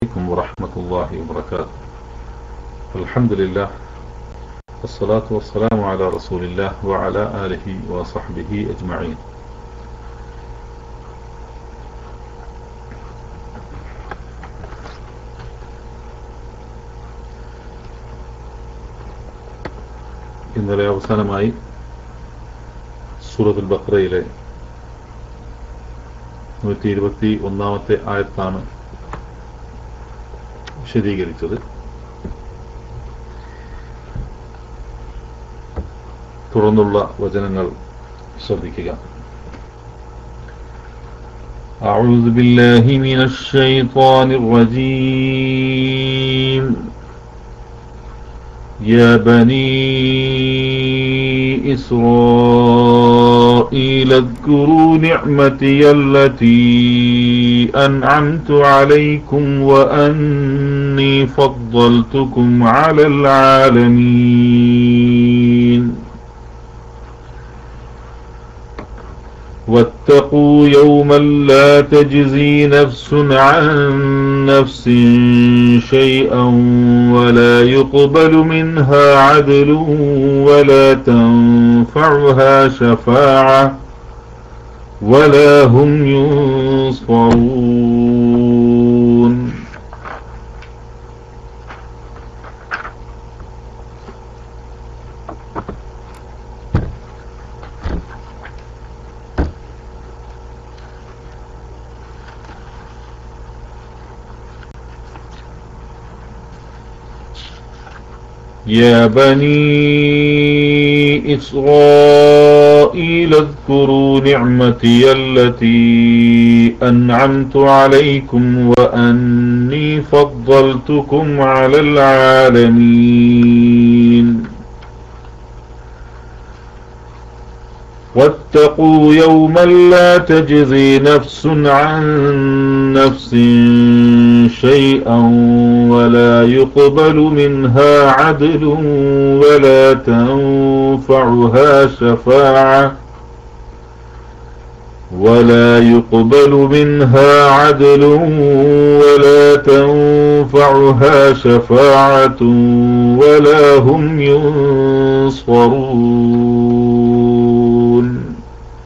عليكم ورحمة الله وبركاته الحمد لله والصلاة والسلام على رسول الله وعلى آله وصحبه أجمعين ഇന്നലെ അവസാനമായി സൂറത്തുൽ ബക്രയിലെ നൂറ്റി ഇരുപത്തി ഒന്നാമത്തെ ആയത്താണ് വിശദീകരിച്ചത് തുടർന്നുള്ള വചനങ്ങൾ ശ്രദ്ധിക്കുക أعوذ بالله من الشيطان الرجيم يا بني إسرائيل اذكروا نعمتي التي أنعمت عليكم وأني فضلتكم على العالمين واتقوا يوما لا تجزي نفس عن نفس شيئا ولا يقبل منها عدل ولا تنفعها شفاعة ولا هم ينصرون يا بني إسرائيل اذكروا نعمتي التي أنعمت عليكم وأني فضلتكم على العالمين واتقوا يوما لا تجزي نفس عن نفس شيئا ولا يقبل منها عدل ولا تنفعها شفاعة ولا يقبل منها عدل ولا تنفعها شفاعة ولا هم ينصرون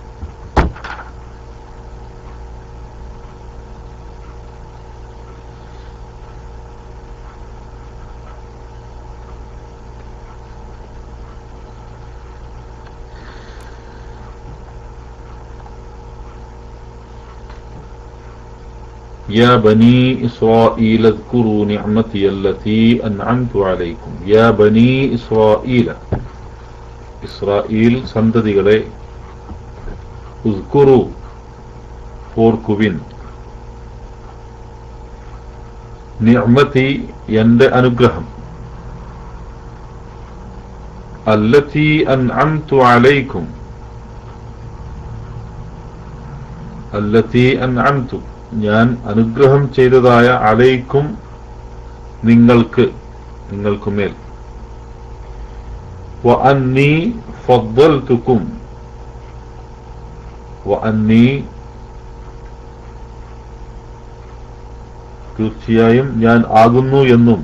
يا بني إسرائيل اذكروا نعمتي التي أنعمت عليكم يا بني إسرائيل ഇസ്രായേൽ സന്തതികളെ ഉസ്കുറു ഓർക്കുവിൻ നിഅ്മതി എന്റെ അനുഗ്രഹം അല്ലത്തി അൻഅംതു അലൈക്കും അല്ലത്തി അൻഅംതു ഞാൻ അനുഗ്രഹം ചെയ്തതായ അലൈക്കും നിങ്ങൾക്ക് നിങ്ങൾക്കുമേൽ وأني فضلتكم وأني തീർച്ചയായും ഞാൻ ആകുന്നു എന്നും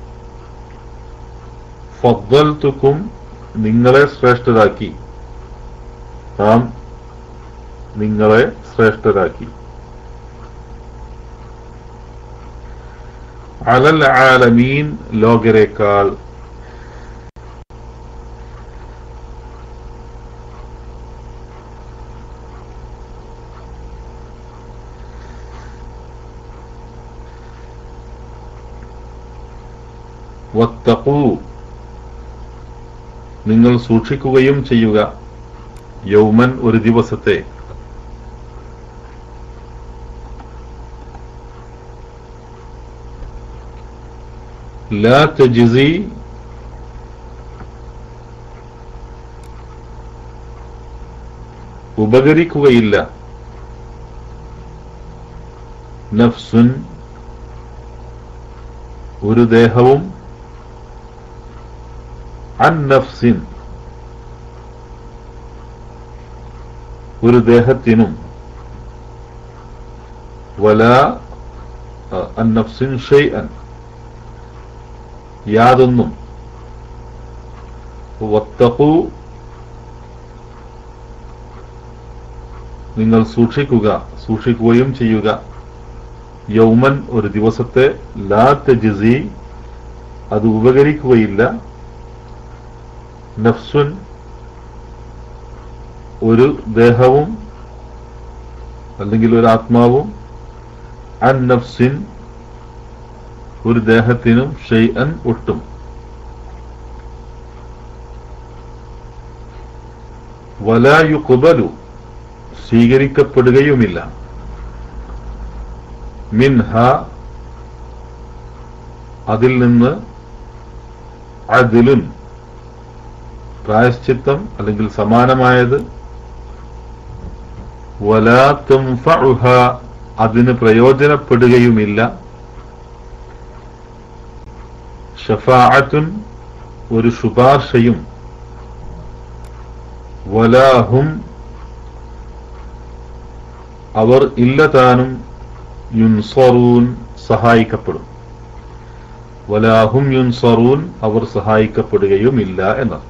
ഫദ്ദൽത്തുക്കും നിങ്ങളെ ശ്രേഷ്ഠരാക്കി നാം നിങ്ങളെ ശ്രേഷ്ഠരാക്കി അലൽ ആലമീൻ ലോകരേക്കാൾ വത്തഖൂ നിങ്ങൾ സൂക്ഷിക്കുകയും ചെയ്യുക യൗമൻ ഒരു ദിവസത്തെ ലാ തജിസി ഉപകരിക്കുകയില്ല നഫ്സുൻ ഒരു ദേഹവും അൻ നഫ്സിൻ ഒരു ദേഹത്തിനും വല അന്നഫ്സിൻ ഷെയ്അൻ യാതൊന്നും വത്തഖു നിങ്ങൾ സൂക്ഷിക്കുക സൂക്ഷിക്കുകയും ചെയ്യുക യൗമൻ ഒരു ദിവസത്തെ ലാ തജിസി അത് ഉപകരിക്കുകയില്ല നഫ്സുൻ ഒരു ദേഹവും അല്ലെങ്കിൽ ഒരു ആത്മാവും അൻ നഫ്സിൻ ഒരു ദേഹത്തിനും ഷെയ്അൻ ഒട്ടും വലായുക്കുബലു സ്വീകരിക്കപ്പെടുകയുമില്ല മിൻഹ അതിൽ നിന്ന് അതിലുൻ പ്രായശ്ചിത്തം അല്ലെങ്കിൽ സമാനമായത് വലാ തൻഫഉഹ അതിന് പ്രയോജനപ്പെടുകയുമില്ല ഷഫാഅത്തുൻ ഒരു ശുപാർശയും വലാഹും അവർ ഇല്ല താനും യുൻസറൂൻ സഹായിക്കപ്പെടും വലാഹും യുൻസറൂൻ അവർ സഹായിക്കപ്പെടുകയുമില്ല എന്നാണ്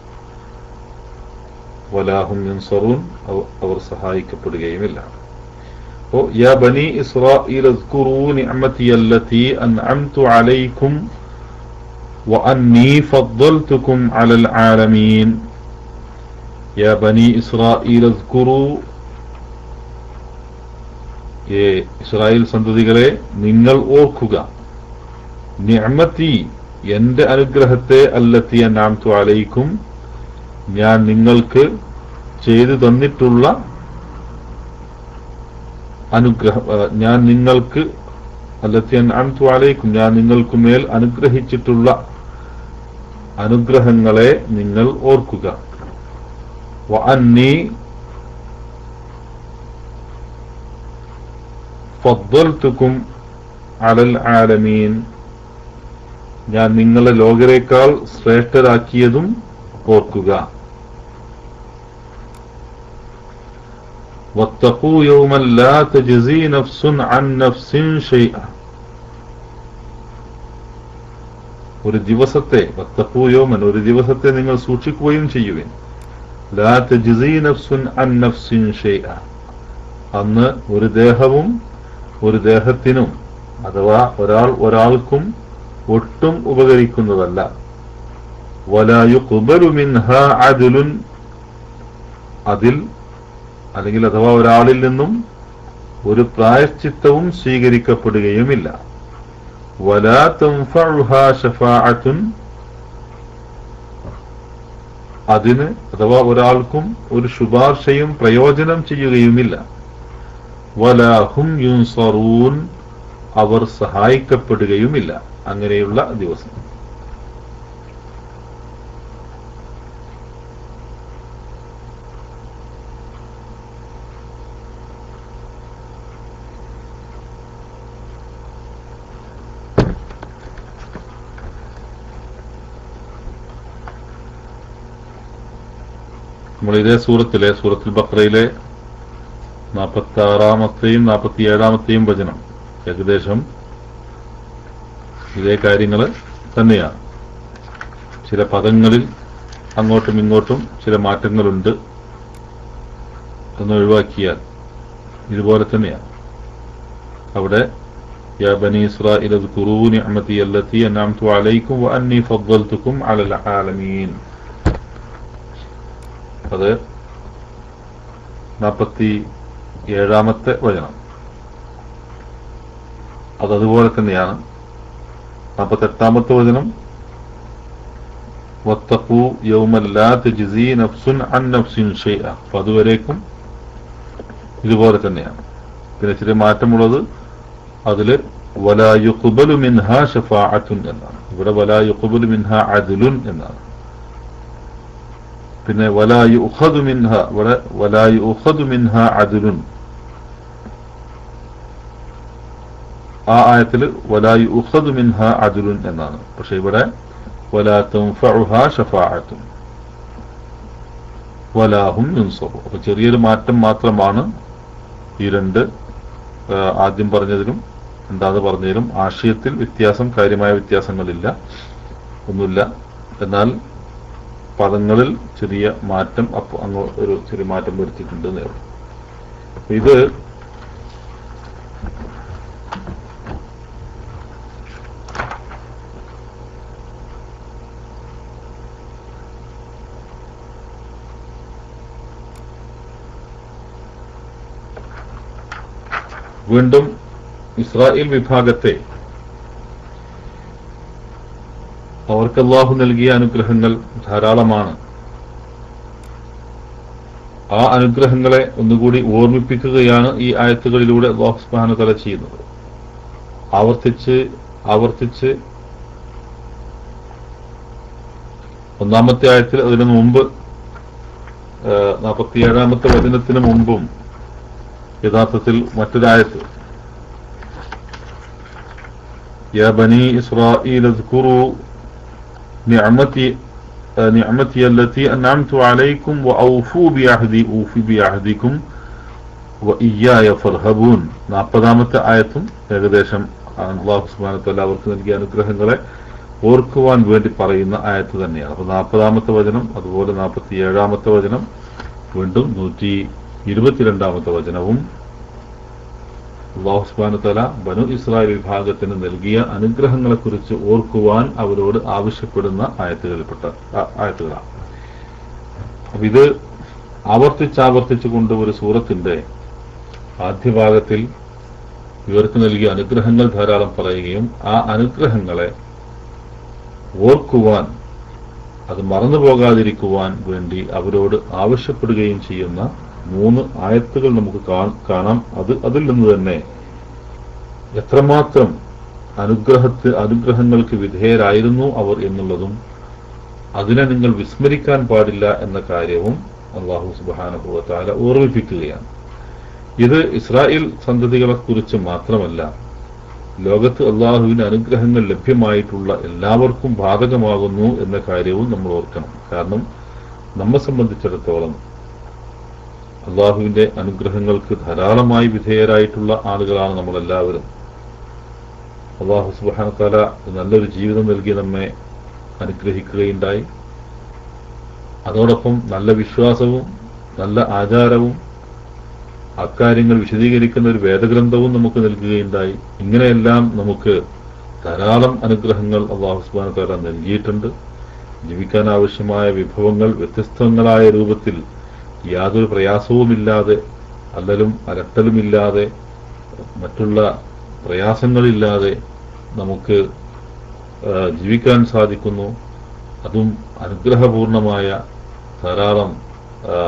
വലാഹും യുൻസറൂൻ അവ- അവർ സഹായിക്കപ്പെടുകയുമില്ല ഓ യാ ബനി ഇസ്രാഈൽ اذكروا نعمتي التي أنعمت عليكم وأني فضلتكم على العالمين يا بني إسرائيل اذكروا ഏ ഇസ്രായേൽ സന്തതികളെ നിങ്ങൾ ഓർക്കുക നിഅമത്തി എന്റെ അനുഗ്രഹത്തെ അല്ലത്തി അനാംതു അലൈക്കും ഞാൻ നിങ്ങൾക്ക് ചെയ്തു തന്നിട്ടുള്ള അനുഗ്രഹം ആ, ഞാൻ നിങ്ങൾക്ക് അല്ലത്തി അൻഅംതു അലൈക്കും ഞാൻ നിങ്ങൾക്ക് മേൽ അനുഗ്രഹിച്ചിട്ടുള്ള അനുഗ്രഹങ്ങളെ നിങ്ങൾ ഓർക്കുക വ അന്നി ഫദ്ദൽതുക്കും അലൽ ആലമീൻ ഞാൻ നിങ്ങളെ ലോകരേക്കാൾ ശ്രേഷ്ഠരാക്കിയതും ഓർക്കുക واتقوا يوما لا تجزي نفس عن نفس شيئا ഒരു ദിവസത്തെ വത്തഖൂ യൗമൻ ഒരു ദിവസത്തെ നിങ്ങൾ സൂക്ഷിക്കുകയും ചെയ്യുവിൻ ലാ തജ്സീ നഫ്സുൻ അൻ നഫ്സിൻ ഷൈഅ അന്ന് ഒരു ദേഹവും ഒരു ദേഹത്തിനും അഥവാ ഒരാൾ ഒരാൾക്കും ഒട്ടും ഉപകരിക്കുന്നതല്ല വലായുഖ്ബലു മിൻഹാ അദ്ലുൻ അതിൽ അല്ലെങ്കിൽ അഥവാ ഒരാളിൽ നിന്നും ഒരു പ്രായശ്ചിത്തവും സ്വീകരിക്കപ്പെടുകയുമില്ല വലാ തൻഫഉഹാ ഷഫാഅത്തുൻ അതിന് അഥവാ ഒരാൾക്കും ഒരു ശുപാർശയും പ്രയോജനം ചെയ്യുകയുമില്ല വലാഹും യുൻസറൂൻ അവർ സഹായിക്കപ്പെടുകയുമില്ല അങ്ങനെയുള്ള ദിവസം നമ്മൾ ഇതേ സൂറത്തിലെ സൂറത്തുൽ ബക്രയിലെ നാൽപ്പത്തി ആറാമത്തെയും നാൽപ്പത്തി ഏഴാമത്തെയും വചനം ഏകദേശം ഇതേ കാര്യങ്ങൾ തന്നെയാണ് ചില പദങ്ങളിൽ അങ്ങോട്ടും ഇങ്ങോട്ടും ചില മാറ്റങ്ങളുണ്ട് എന്ന് ഒഴിവാക്കിയാൽ ഇതുപോലെ തന്നെയാണ് അവിടെ يا بني إسرائيل اذكروا نعمتي التي أنعمت عليكم وأني فضلتكم على العالمين അത് നാൽപ്പത്തി ഏഴാമത്തെ വചനം അത് അതുപോലെ തന്നെയാണ് നാൽപ്പത്തി എട്ടാമത്തെ വചനം വത്തഖു യൗമല്ലാ തജ്സി നഫ്സുൻ അൻ നഫ്സിൻ ഷൈഅ അപ്പൊ അതുവരേക്കും ഇതുപോലെ തന്നെയാണ് പിന്നെ ഇച്ചിരി മാറ്റമുള്ളത് അതില് വലാ യുഖ്ബലു മിൻഹാ ഷഫാഅത്തുൻ എന്നാണ് ഇവിടെ വലാ യുഖ്ബലു മിൻഹാ അദ്ലുൻ എന്നാണ് പിന്നെ വലാ യുഖദു മിൻഹ ഇവിടെ വലാ യുഖദു മിൻഹ അദ്ലുൻ ആ ആയത്തിൽ വലാ യുഖദു മിൻഹ അദ്ലുൻ എന്നാണ് പക്ഷെ ഇവിടെ വലാ തൻഫഉഹ ഷഫാഅത്തുൻ വലാഹും യുൻസറു അപ്പൊ ചെറിയൊരു മാറ്റം മാത്രമാണ് ഈ രണ്ട് ആ, ആദ്യം പറഞ്ഞതിലും എന്താന്ന് പറഞ്ഞാലും ആശയത്തിൽ വ്യത്യാസം കാര്യമായ വ്യത്യാസങ്ങളില്ല ഒന്നുമില്ല എന്നാൽ പദങ്ങളിൽ ചെറിയ മാറ്റം അപ്പൊ അങ്ങ് ഒരു ചെറിയ മാറ്റം വരുത്തിയിട്ടുണ്ട് എന്നേ ഉള്ളൂ അപ്പൊ ഇത് വീണ്ടും ഇസ്രായേൽ വിഭാഗത്തെ അവർക്ക് അള്ളാഹു നൽകിയ അനുഗ്രഹങ്ങൾ ധാരാളമാണ് ആ അനുഗ്രഹങ്ങളെ ഒന്നുകൂടി ഓർമ്മിപ്പിക്കുകയാണ് ഈ ആയത്തുകളിലൂടെ അള്ളാഹു സുബ്ഹാനഹു വ തആല ചെയ്യുന്നത് ആവർത്തിച്ച് ആവർത്തിച്ച് ഒന്നാമത്തെ ആയത്തിൽ അതിനു മുമ്പ് നാൽപ്പത്തിയേഴാമത്തെ വചനത്തിന് മുമ്പും യഥാർത്ഥത്തിൽ മറ്റൊരായത്ത് يا بني إسرائيل اذكروا نعمتي نعمتي التي أنعمت عليكم وأوفوا بعهدي أوفي بعهدكم وإياي فارهبون നാൽപ്പതാമത്തെ ആയത്തും ഏകദേശം അള്ളാഹു സുബ്ഹാനഹു വ തആല അവർക്ക് നൽകിയ അനുഗ്രഹങ്ങളെ ഓർക്കുവാൻ വേണ്ടി പറയുന്ന ആയത്ത് തന്നെയാണ് അപ്പൊ നാൽപ്പതാമത്തെ വചനം അതുപോലെ നാൽപ്പത്തി ഏഴാമത്തെ വചനം വീണ്ടും നൂറ്റി ഇരുപത്തിരണ്ടാമത്തെ വചനവും അള്ളാഹു സുബ്ഹാനഹു തആല ബനു ഇസ്രായേൽ വിഭാഗത്തിന് നൽകിയ അനുഗ്രഹങ്ങളെക്കുറിച്ച് ഓർക്കുവാൻ അവരോട് ആവശ്യപ്പെടുന്ന ആയത്തുകളിൽപ്പെട്ട ആ- ആയത്തുകളാണ് അപ്പൊ ഇത് ആവർത്തിച്ചാവർത്തിച്ചു കൊണ്ട് ഒരു സൂറത്തിന്റെ ആദ്യ ഭാഗത്തിൽ ഇവർക്ക് നൽകിയ അനുഗ്രഹങ്ങൾ ധാരാളം പറയുകയും ആ അനുഗ്രഹങ്ങളെ ഓർക്കുവാൻ അത് മറന്നു പോകാതിരിക്കുവാൻ വേണ്ടി അവരോട് ആവശ്യപ്പെടുകയും ചെയ്യുന്ന മൂന്ന് ആയത്തുകൾ നമുക്ക് കാ- കാണാം അത് അതിൽ നിന്ന് തന്നെ എത്രമാത്രം അനുഗ്രഹത്ത് അനുഗ്രഹങ്ങൾക്ക് വിധേയരായിരുന്നു അവർ എന്നുള്ളതും അതിനെ നിങ്ങൾ വിസ്മരിക്കാൻ പാടില്ല എന്ന കാര്യവും അള്ളാഹു സുബാനുഭവ താല ഓർമ്മിപ്പിക്കുകയാണ് ഇത് ഇസ്രായേൽ സന്തതികളെ കുറിച്ച് മാത്രമല്ല ലോകത്ത് അള്ളാഹുവിന്റെ അനുഗ്രഹങ്ങൾ ലഭ്യമായിട്ടുള്ള എല്ലാവർക്കും ബാധകമാകുന്നു എന്ന കാര്യവും നമ്മൾ ഓർക്കണം കാരണം നമ്മെ സംബന്ധിച്ചിടത്തോളം അള്ളാഹുവിന്റെ അനുഗ്രഹങ്ങൾക്ക് ധാരാളമായി വിധേയരായിട്ടുള്ള ആളുകളാണ് നമ്മളെല്ലാവരും അള്ളാഹു സുബാനത്താല നല്ലൊരു ജീവിതം നൽകി നമ്മെ അനുഗ്രഹിക്കുകയുണ്ടായി അതോടൊപ്പം നല്ല വിശ്വാസവും നല്ല ആചാരവും അക്കാര്യങ്ങൾ വിശദീകരിക്കുന്ന ഒരു വേദഗ്രന്ഥവും നമുക്ക് നൽകുകയുണ്ടായി ഇങ്ങനെയെല്ലാം നമുക്ക് ധാരാളം അനുഗ്രഹങ്ങൾ അള്ളാഹു സുബാന താല നൽകിയിട്ടുണ്ട് ജീവിക്കാൻ ആവശ്യമായ വിഭവങ്ങൾ വ്യത്യസ്തങ്ങളായ രൂപത്തിൽ യാതൊരു പ്രയാസവുമില്ലാതെ അല്ലലും അലട്ടലുമില്ലാതെ മറ്റുള്ള പ്രയാസങ്ങളില്ലാതെ നമുക്ക് ആ, ജീവിക്കാൻ സാധിക്കുന്നു അതും അനുഗ്രഹപൂർണമായ ധാരാളം ആ,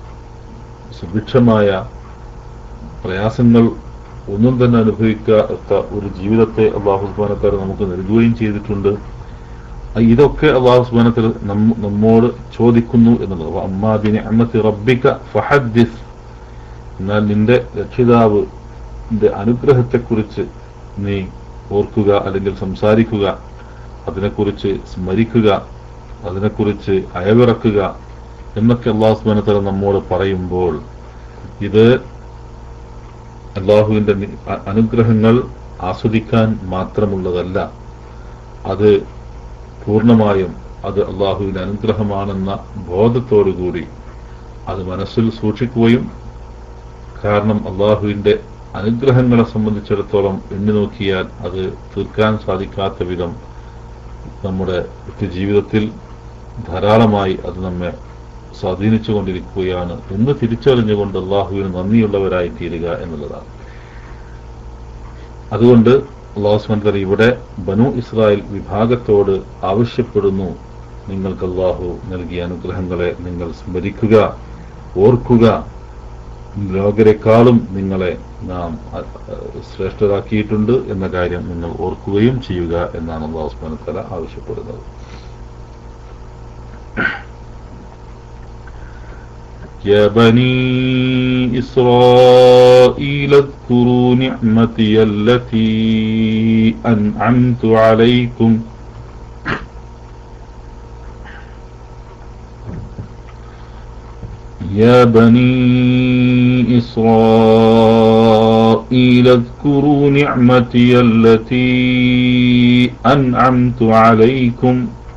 സുഭിക്ഷമായ പ്രയാസങ്ങൾ ഒന്നും തന്നെ അനുഭവിക്കാത്ത ഒരു ജീവിതത്തെ അള്ളാഹു സുബാനത്താർ നമുക്ക് നൽകുകയും ചെയ്തിട്ടുണ്ട് ആ, ഇതൊക്കെ അള്ളാഹു സുബാനത്തിൽ നമ്മോട് ചോദിക്കുന്നു എന്നുള്ളത് അമ്മാദിനെ അമ്മത്തി റബ്ബിക്ക ഫഹദ്ദിസ് എന്നാൽ നിന്റെ രക്ഷിതാവ് നിന്റെ അനുഗ്രഹത്തെക്കുറിച്ച് നീ ഓർക്കുക അല്ലെങ്കിൽ സംസാരിക്കുക അതിനെക്കുറിച്ച് സ്മരിക്കുക അതിനെക്കുറിച്ച് അയവിറക്കുക എന്നൊക്കെ അള്ളാഹു സുബാനത്തല നമ്മോട് പറയുമ്പോൾ ഇത് അള്ളാഹുവിന്റെ നി- അ- അനുഗ്രഹങ്ങൾ ആസ്വദിക്കാൻ മാത്രമുള്ളതല്ല അത് പൂർണ്ണമായും അത് അള്ളാഹുവിന്റെ അനുഗ്രഹമാണെന്ന ബോധത്തോടുകൂടി അത് മനസ്സിൽ സൂക്ഷിക്കുകയും കാരണം അള്ളാഹുവിന്റെ അനുഗ്രഹങ്ങളെ സംബന്ധിച്ചിടത്തോളം എണ്ണി നോക്കിയാൽ അത് തീർക്കാൻ സാധിക്കാത്ത വിധം നമ്മുടെ ജീവിതത്തിൽ ധാരാളമായി അത് നമ്മെ സ്വാധീനിച്ചുകൊണ്ടിരിക്കുകയാണ് എന്ന് തിരിച്ചറിഞ്ഞുകൊണ്ട് അള്ളാഹുവിന് നന്ദിയുള്ളവരായി തീരുക എന്നുള്ളതാണ് അതുകൊണ്ട് അള്ളാഹു സുബ്ഹാനഹു ഇവിടെ ബനു ഇസ്രായേൽ വിഭാഗത്തോട് ആവശ്യപ്പെടുന്നു നിങ്ങൾക്ക് അള്ളാഹു നൽകിയ അനുഗ്രഹങ്ങളെ നിങ്ങൾ സ്മരിക്കുക ഓർക്കുക ലോകരെക്കാളും നിങ്ങളെ നാം അ- അ- ശ്രേഷ്ഠരാക്കിയിട്ടുണ്ട് എന്ന കാര്യം നിങ്ങൾ ഓർക്കുകയും ചെയ്യുക എന്നാണ് അള്ളാഹു സുബ്ഹാനഹു വതആല ആവശ്യപ്പെടുന്നത് يا بني إسرائيل اذكروا نعمتي التي أنعمت عليكم يا بني إسرائيل إسرائيل اذكروا نعمتي التي أنعمت عليكم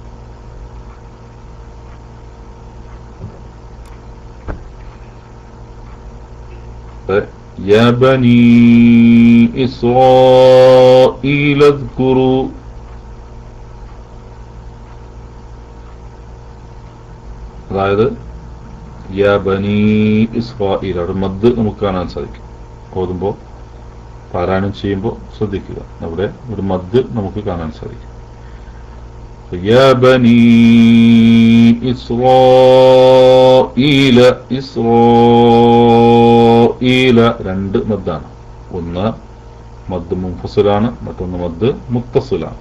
يا بني إسرائيل اذكروا അതായത് യാ ബനി ഇസ്രായേൽ അവിടെ മദ് നമുക്ക് കാണാൻ സാധിക്കും ഓതുമ്പോൾ പാരായണം ചെയ്യുമ്പോൾ ശ്രദ്ധിക്കുക അവിടെ ഒരു മദ് നമുക്ക് കാണാൻ സാധിക്കും യാ ബനി ഇസ്രായേല ഇസ്രായേല രണ്ട് മദ്ദാണ് ഒന്ന് മദ് മുൻഫസുലാണ് മറ്റൊന്ന് മദ് മുത്തസുലാണ്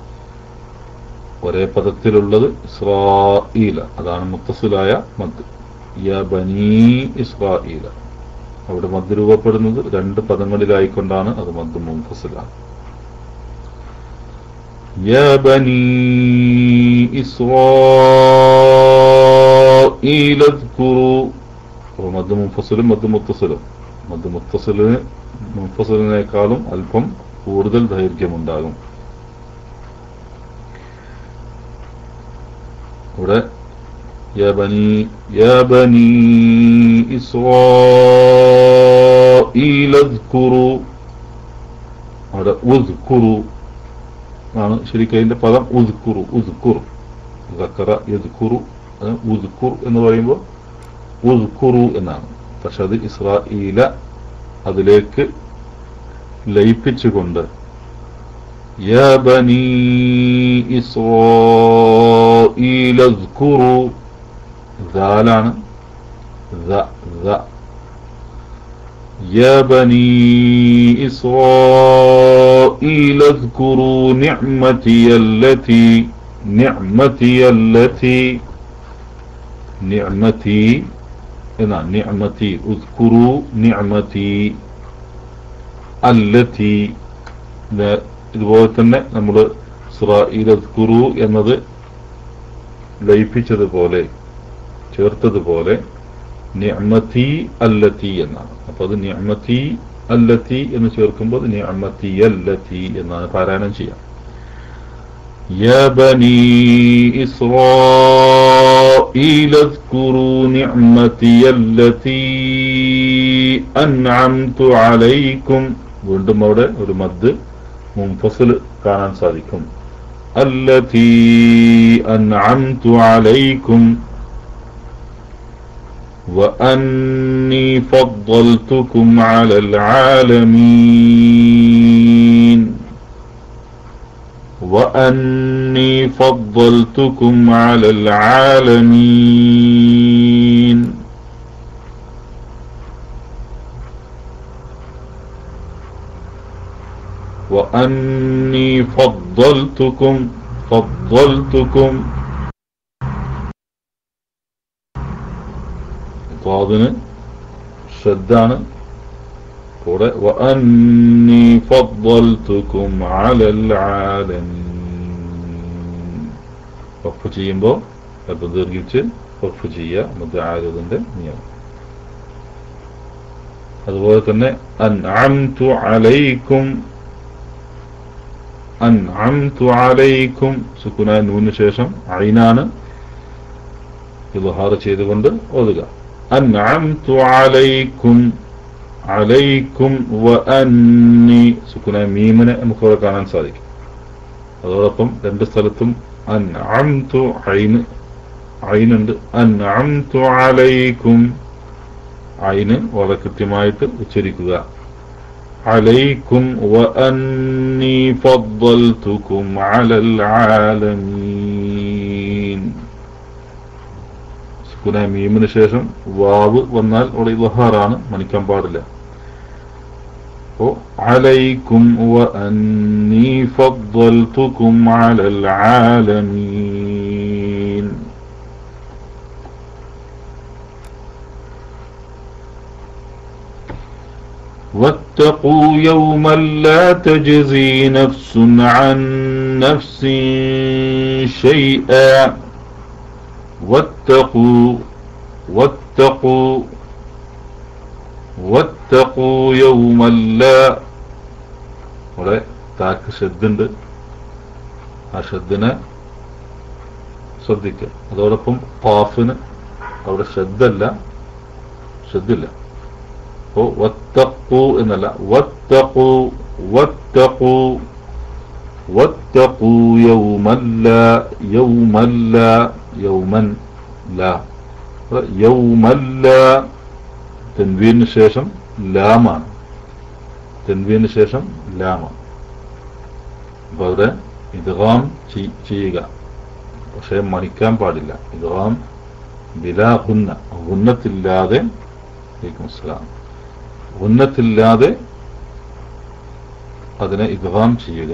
ഒരേ പദത്തിലുള്ളത് ഇസ്രായേല അതാണ് മുത്തസുലായ മദ് യാ ബനി ഇസ്രായേല അവിടെ മദ് രൂപപ്പെടുന്നത് രണ്ട് പദങ്ങളിലായിക്കൊണ്ടാണ് അത് മദ് മുൻഫസിലാണ് يا بني إسرائيل اذكروا മദ് മുൻഫസിലും മദ് മുത്തസിലും മദ് മുത്തസിലിന് മുൻഫസിലിനേക്കാളും അല്പം കൂടുതൽ ദൈർഘ്യമുണ്ടാകും ഇവിടെ يا بني يا بني إسرائيل اذكروا അവിടെ ഉദ്കുറു ആണ് ശരിക്കും അതിന്റെ പദം ഉദ്കുറു ഉദ്കുറു ദക്കറ യദ്കുറു ഉദ്കുർ എന്ന് പറയുമ്പോൾ ഉദ്കുറു എന്നാണ് പക്ഷെ അത് ഇസ്രായേല അതിലേക്ക് ലയിപ്പിച്ചുകൊണ്ട് يا بني إسرائيل اذكروا ذالان ذا ذا يا بني إسرائيل اذكروا نعمتي التي نعمتي التي نعمتي إذا نعمتي اذكروا نعمتي التي ഇതുപോലെ തന്നെ നമ്മൾ ഇസ്രായേലു എന്നത് ലയിപ്പിച്ചതുപോലെ ചേർത്തതുപോലെ നിഅമതി അല്ലത്തി എന്നാണ് അപ്പൊ അത് നിഅമതി അല്ലത്തി എന്ന് ചേർക്കുമ്പോൾ നിഅമതി അല്ലത്തി എന്നാണ് പാരായണം ചെയ്യാം يا بني إسرائيل اذكروا نعمتي التي أنعمت عليكم വീണ്ടും അവിടെ ഒരു മദ് മുൻഫസിൽ കാണാൻ സാധിക്കും التي أنعمت عليكم وأني فضلتكم على العالمين وأني فضلتكم على العالمين وأني فضلتكم فضلتكم ضادന് ശ്രദ്ധാണ് കൂടെ وأني فضلتكم على العالمين വഖഫ് ചെയ്യുമ്പോൾ അല്പം ദീർഘിച്ച് വഖഫ് ചെയ്യുക മുദ്ദാരതിന്റെ നിയമം അതുപോലെ തന്നെ അൻഅംതു അലൈക്കും അൻഅംതു അലൈക്കും സുക്കുന നൂന് ശേഷം ഐനാണ് ഇൽഹാർ ചെയ്തുകൊണ്ട് ഓതുക അൻഅംതു അലൈക്കും അലൈക്കും വ അന്നി സുക്കുന മീമിനെ നമുക്ക് അവിടെ കാണാൻ സാധിക്കും അതോടൊപ്പം രണ്ട് സ്ഥലത്തും അൻഅംതു ഐന് ഐനുണ്ട് അൻഅംതു അലൈക്കും ഐന് വളരെ കൃത്യമായിട്ട് ഉച്ചരിക്കുക عليكم وأني فضلتكم على العالمين സുക്കുന മീമിന് ശേഷം വാവ് വന്നാൽ അവിടെ ഇലഹാറാണ് മണിക്കാൻ പാടില്ല അപ്പോ عليكم وأني فضلتكم على العالمين واتقوا يوما لا تجزي نفس عن نفس شيئا واتقوا واتقوا വത്തഖൂ യൗമല്ല ഇവിടെ താക്ക് ഷെദ്ദുണ്ട് ആ ഷെദ്ദിനെ ശ്രദ്ധിക്കുക അതോടൊപ്പം പാഫിന് അവിടെ ഷെദ്ദല്ല ഷെദ്ദില്ല അപ്പോ വത്തഖൂ എന്നല്ല വത്തഖൂ വത്തഖൂ വത്തഖൂ യൗമല്ല യൗമല്ല യൗമൻ ലാ ഇവിടെ യൗമല്ല തെൻവീന് ശേഷം ലാമാണ് തെൻവീന് ശേഷം ലാമാണ് അപ്പൊ അവിടെ ഇദ്ഗാം ചെയ്- ചെയ്യുക പക്ഷെ മണിക്കാൻ പാടില്ല ഇദ്ഗാം ബിലാ ഹുന്ന ഹുന്നത്തില്ലാതെ വലൈക്കും അസ്സലാം ഹുന്നത്തില്ലാതെ അതിനെ ഇദ്ഗാം ചെയ്യുക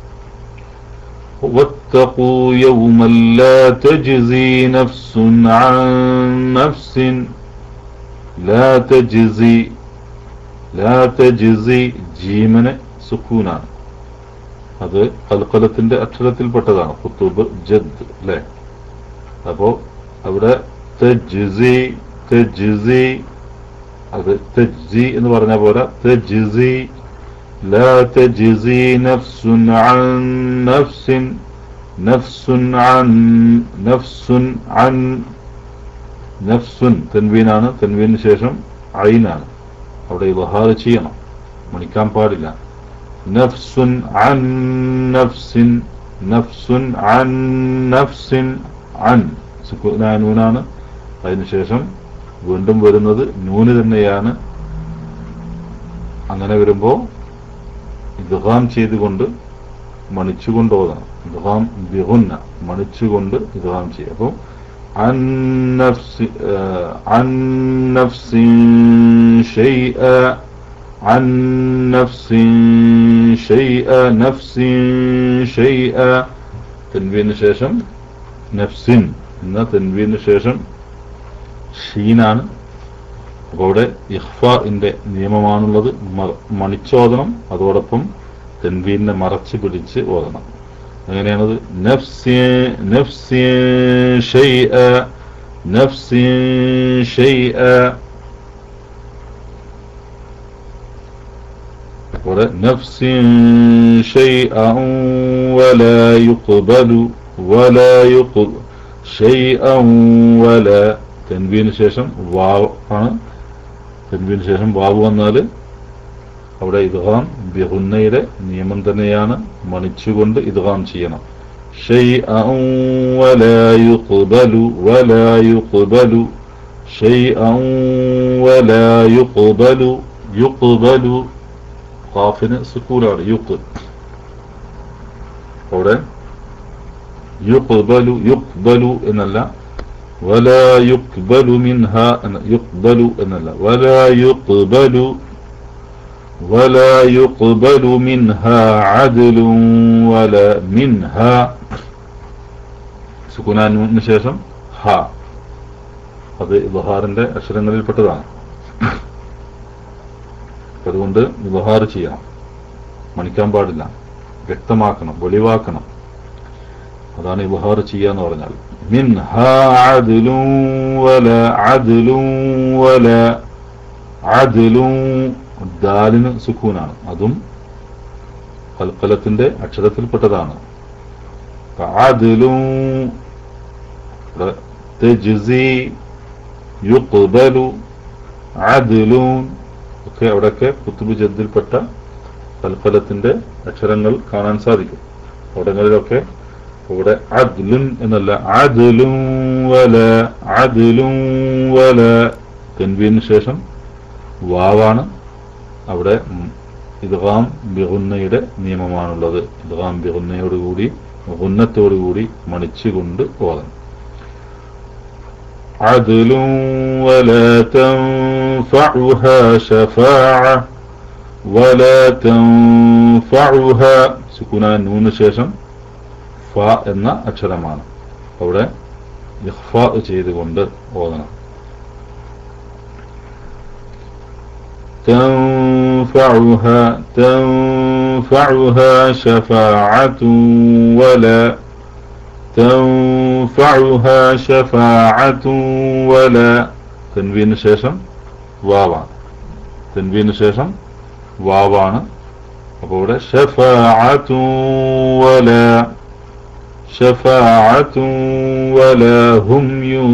واتقوا يوما لا تجزي نفس عن نفس لا تجزي لا تجزي ജീമന് സുക്കൂനാണ് അത് കൽക്കലത്തിന്റെ അക്ഷരത്തിൽപ്പെട്ടതാണ് കുത്തുബ് ജദ് അല്ലെ അപ്പോ അവിടെ തജ്സി തജ്സി അത് തജ്സി എന്ന് പറഞ്ഞ പോലെ തജ്സി لا تجزي نفس عن نفس نفس عن نفس عن نفس തൻവീനാണ് തൻവീന് ശേഷം ഐനാണ് അവിടെ ഇബഹാർ ചെയ്യണം മണിക്കാൻ പാടില്ല നഫ്സുൻ അൻ നഫ്സിൻ നഫ്സുൻ അൻ നഫ്സിൻ അൻ സുക്കൂനാനൂനാണ് അതിനുശേഷം വീണ്ടും വരുന്നത് നൂന് തന്നെയാണ് അങ്ങനെ വരുമ്പോ ഇദ്ഗാം ചെയ്തുകൊണ്ട് മണിച്ചുകൊണ്ട് ഓതണം ഇദ്ഗാം ബിഹുന്ന മണിച്ചുകൊണ്ട് ഇദ്ഗാം ചെയ്യുക അപ്പോൾ عن نفس آه، عن نفس شيئا عن نفس شيئا نفس شيئا തൻവീന് ശേഷം നഫ്സിൻ എന്ന തൻവീന് ശേഷം ഷീനാണ് അപ്പോൾ അവിടെ ഇഹ്ഫിന്റെ നിയമമാണുള്ളത് മ- മണിച്ചോദനം അതോടൊപ്പം തെൻവീനെ മറച്ചു പിടിച്ച് ഓതണം അങ്ങനെയാണത് നഫ്സി നഫ്സി ഷൈഅ നഫ്സി ഷൈഅ അവിടെ നഫ്സി ഷൈഅ ولا يقبل ولا يقبل شيئا ولا തെൻവീന് ശേഷം വാവ് ആണ് തെൻവീന് ശേഷം വാവ് വന്നാൽ അവിടെ ഇദ്ഗാം ബിഹുന്നയുടെ നിയമം തന്നെയാണ് മണിച്ചുകൊണ്ട് ഇദ്ഗാം ചെയ്യണം شيئا ولا يقبل ولا يقبل شيئا ولا يقبل يقبل ഖാഫിന് സുക്കൂനാണ് യുക്ക് അവിടെ യുക്ബലു യുക്ബലു എന്നല്ല ولا يقبل منها أن- يقبل എന്നല്ല ولا يقبل ولا يقبل منها عدل ولا منها സുക്കുനാനു ശേഷം ഹ അത് ഇബഹാറിന്റെ അക്ഷരങ്ങളിൽപ്പെട്ടതാണ് അതുകൊണ്ട് ഇബഹാർ ചെയ്യണം മണിക്കാൻ പാടില്ല വ്യക്തമാക്കണം വെളിവാക്കണം അതാണ് ഇബഹാർ ചെയ്യാന്ന് പറഞ്ഞാൽ മിൻഹാ അദ്ലു വല അദ്ലു വല അദ്ലു ദാലിന് സുക്കൂനാണ് അതും കൽക്കലത്തിന്റെ അക്ഷരത്തിൽപ്പെട്ടതാണ് അദ്ലു തെജ്സി യുഖ്ബലു അദ്ലൂൻ ഒക്കെ അവിടെയൊക്കെ കുത്തുബ് ജദ്ദിൽപ്പെട്ട കൽക്കലത്തിന്റെ അക്ഷരങ്ങൾ കാണാൻ സാധിക്കും അവിടങ്ങളിലൊക്കെ ഇവിടെ അദ്ലുൻ എന്നല്ല അദ്ലും വല അദ്ലും വല തെൻവീന് ശേഷം വാവാണ് അവിടെ ഉം ഇദ്ഗാം ബിഹുന്നയുടെ നിയമമാണുള്ളത് ഇദ്ഗാം ബിഹുന്നയോടുകൂടി ഹുന്നത്തോടുകൂടി മണിച്ചുകൊണ്ട് ഓതണം عدل ولا تنفعها شفاعة ولا تنفعها സുക്കുന നൂന് ശേഷം ഫ എന്ന അക്ഷരമാണ് അവിടെ ഇഖ്ഫ ചെയ്തുകൊണ്ട് ഓതണം تنفعها تنفعها شفاعة ولا تنفعها شفاعة ولا تنوين ശേഷം വാവാണ് തെൻവീന് ശേഷം വാവാണ് അപ്പോൾ ഇവിടെ ഷഫാഅത്തു വല ഷഫാഅത്തു വല ഹും